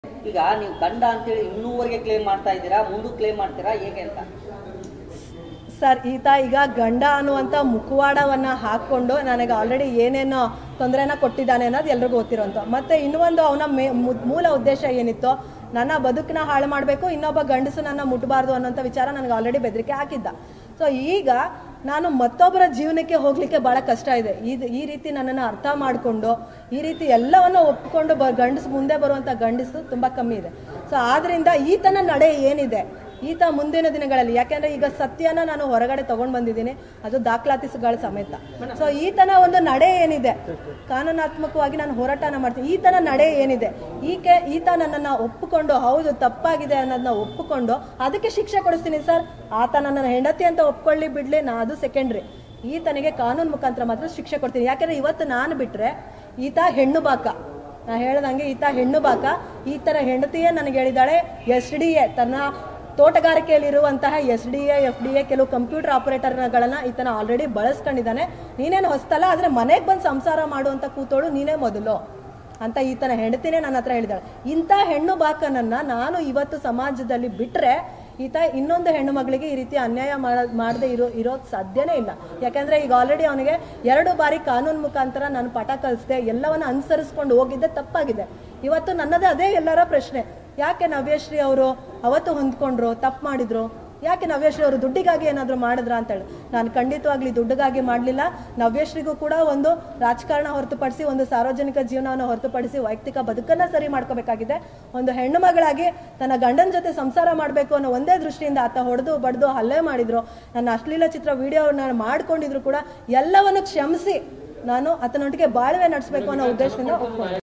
ಈಗ ನೀವು ಗಂಡ ಅಂತೇಳಿ ಇನ್ನೂವರೆಗೆ ಕ್ಲೇಮ್ ಮಾಡ್ತಾ ಇದ್ದೀರಾ ಮುಂದೂ ಕ್ಲೇಮ್ ಮಾಡ್ತೀರಾ ಹೇಗೆ ಅಂತ ಸರ್ ಈತ ಈಗ ಗಂಡ ಅನ್ನುವಂಥ ಮುಖವಾಡವನ್ನ ಹಾಕೊಂಡು ನನಗೆ ಆಲ್ರೆಡಿ ಏನೇನು ತೊಂದರೆನ ಕೊಟ್ಟಿದ್ದಾನೆ ಅನ್ನೋದು ಎಲ್ರಿಗೂ ಗೊತ್ತಿರೋಂಥ ಮತ್ತೆ ಇನ್ನೊಂದು ಅವನ ಮೇ ಮು- ಮೂಲ ಉದ್ದೇಶ ಏನಿತ್ತು ನನ್ನ ಬದುಕನ್ನ ಹಾಳು ಮಾಡಬೇಕು ಇನ್ನೊಬ್ಬ ಗಂಡಸು ನನ್ನ ಮುಟ್ಟಬಾರ್ದು ಅನ್ನೋಂಥ ವಿಚಾರ ನನಗೆ ಆಲ್ರೆಡಿ ಬೆದರಿಕೆ ಹಾಕಿದ್ದ ಸೊ ಈಗ ನಾನು ಮತ್ತೊಬ್ಬರ ಜೀವನಕ್ಕೆ ಹೋಗ್ಲಿಕ್ಕೆ ಬಹಳ ಕಷ್ಟ ಇದೆ ಇದು ಈ ರೀತಿ ನನ್ನನ್ನು ಅರ್ಥ ಮಾಡಿಕೊಂಡು ಈ ರೀತಿ ಎಲ್ಲವನ್ನು ಒಪ್ಕೊಂಡು ಬ ಗಂಡಸು ಮುಂದೆ ಬರುವಂಥ ಗಂಡಸು ತುಂಬ ಕಮ್ಮಿ ಇದೆ ಸೊ ಆದ್ರಿಂದ ಈತನ ನಡೆ ಏನಿದೆ ಈತ ಮುಂದಿನ ದಿನಗಳಲ್ಲಿ ಯಾಕೆಂದ್ರೆ ಈಗ ಸತ್ಯನ ನಾನು ಹೊರಗಡೆ ತಗೊಂಡ್ ಬಂದಿದ್ದೀನಿ ಅದು ದಾಖಲಾತಿಸುಗಳ ಸಮೇತ ಸೊ ಈತನ ಒಂದು ನಡೆ ಏನಿದೆ ಕಾನೂನಾತ್ಮಕವಾಗಿ ನಾನು ಹೋರಾಟನ ಮಾಡ್ತೀನಿ ಈತನ ನಡೆ ಏನಿದೆ ಈಕೆ ಈತ ನನ್ನನ್ನ ಒಪ್ಪಿಕೊಂಡು ಹೌದು ತಪ್ಪಾಗಿದೆ ಅನ್ನೋದನ್ನ ಒಪ್ಪಿಕೊಂಡು ಅದಕ್ಕೆ ಶಿಕ್ಷೆ ಕೊಡಿಸ್ತೀನಿ ಸರ್ ಆತ ನನ್ನ ಹೆಂಡತಿ ಅಂತ ಒಪ್ಕೊಳ್ಳಿ ಬಿಡ್ಲಿ ನಾ ಅದು ಸೆಕೆಂಡ್ರಿ ಈತನಿಗೆ ಕಾನೂನು ಮುಖಾಂತರ ಮಾತ್ರ ಶಿಕ್ಷೆ ಕೊಡ್ತೀನಿ ಯಾಕೆಂದ್ರೆ ಇವತ್ತು ನಾನು ಬಿಟ್ರೆ ಈತ ಹೆಣ್ಣು ಬಾಕ ನಾ ಹೇಳ್ದಂಗೆ ಈತ ಹೆಣ್ಣು ಬಾಕ ಈ ತರ ಹೆಂಡತಿಯೇ ನನಗೆ ಹೇಳಿದಾಳೆ ಎಸ್ ಡಿ ಎ ತನ್ನ ತೋಟಗಾರಿಕೆಯಲ್ಲಿರುವಂತಹ S D A F D A ಕೆಲವು ಕಂಪ್ಯೂಟರ್ ಆಪರೇಟರ್ಗಳನ್ನ ಈತನ ಆಲ್ರೆಡಿ ಬಳಸ್ಕೊಂಡಿದ್ದಾನೆ ನೀನೇನು ಹೊಸ್ತಲ್ಲ ಆದ್ರೆ ಮನೆಗೆ ಬಂದು ಸಂಸಾರ ಮಾಡುವಂತ ಕೂತೋಳು ನೀನೇ ಮೊದಲು ಅಂತ ಈತನ ಹೆಂಡತಿನೇ ನನ್ನ ಹತ್ರ ಹೇಳಿದಾಳೆ ಇಂಥ ಹೆಣ್ಣು ಬಾಕನನ್ನ ನಾನು ಇವತ್ತು ಸಮಾಜದಲ್ಲಿ ಬಿಟ್ರೆ ಈತ ಇನ್ನೊಂದು ಹೆಣ್ಣು ಮಗಳಿಗೆ ಈ ರೀತಿ ಅನ್ಯಾಯ ಮಾಡದೆ ಇರೋ ಇರೋದು ಸಾಧ್ಯನೇ ಇಲ್ಲ ಯಾಕಂದ್ರೆ ಈಗ ಆಲ್ರೆಡಿ ಅವನಿಗೆ ಎರಡು ಬಾರಿ ಕಾನೂನು ಮುಖಾಂತರ ನಾನು ಪಾಠ ಕಲಿಸ್ದೆ ಎಲ್ಲವನ್ನ ಅನುಸರಿಸ್ಕೊಂಡು ಹೋಗಿದ್ದೆ ತಪ್ಪಾಗಿದೆ ಇವತ್ತು ನನ್ನದೇ ಅದೇ ಎಲ್ಲರ ಪ್ರಶ್ನೆ ಯಾಕೆ ನವ್ಯಶ್ರೀ ಅವರು ಅವತ್ತು ಹೊಂದ್ಕೊಂಡ್ರು ತಪ್ಪು ಮಾಡಿದ್ರು ಯಾಕೆ ನವ್ಯಶ್ರೀ ಅವರು ದುಡ್ಡಿಗಾಗಿ ಏನಾದರೂ ಮಾಡಿದ್ರ ಅಂತ ಹೇಳಿ ನಾನು ಖಂಡಿತವಾಗ್ಲಿ ದುಡ್ಡಿಗಾಗಿ ಮಾಡಲಿಲ್ಲ ನವ್ಯಶ್ರೀಗೂ ಕೂಡ ಒಂದು ರಾಜಕಾರಣ ಹೊರತುಪಡಿಸಿ ಒಂದು ಸಾರ್ವಜನಿಕ ಜೀವನವನ್ನು ಹೊರತುಪಡಿಸಿ ವೈಯಕ್ತಿಕ ಬದುಕನ್ನ ಸರಿ ಮಾಡ್ಕೋಬೇಕಾಗಿದೆ ಒಂದು ಹೆಣ್ಣು ಮಗಳಾಗಿ ತನ್ನ ಗಂಡನ ಜೊತೆ ಸಂಸಾರ ಮಾಡಬೇಕು ಅನ್ನೋ ಒಂದೇ ದೃಷ್ಟಿಯಿಂದ ಆತ ಹೊಡೆದು ಬಡ್ದು ಹಲ್ಲೆ ಮಾಡಿದ್ರು ನನ್ನ ಅಶ್ಲೀಲ ಚಿತ್ರ ವಿಡಿಯೋ ನಾನು ಮಾಡ್ಕೊಂಡಿದ್ರು ಕೂಡ ಎಲ್ಲವನ್ನು ಕ್ಷಮಿಸಿ ನಾನು ಆತನೊಟ್ಟಿಗೆ ಬಾಳ್ವೆ ನಡೆಸಬೇಕು ಅನ್ನೋ ಉದ್ದೇಶದಿಂದ ಒಪ್ಕೊಂಡೆ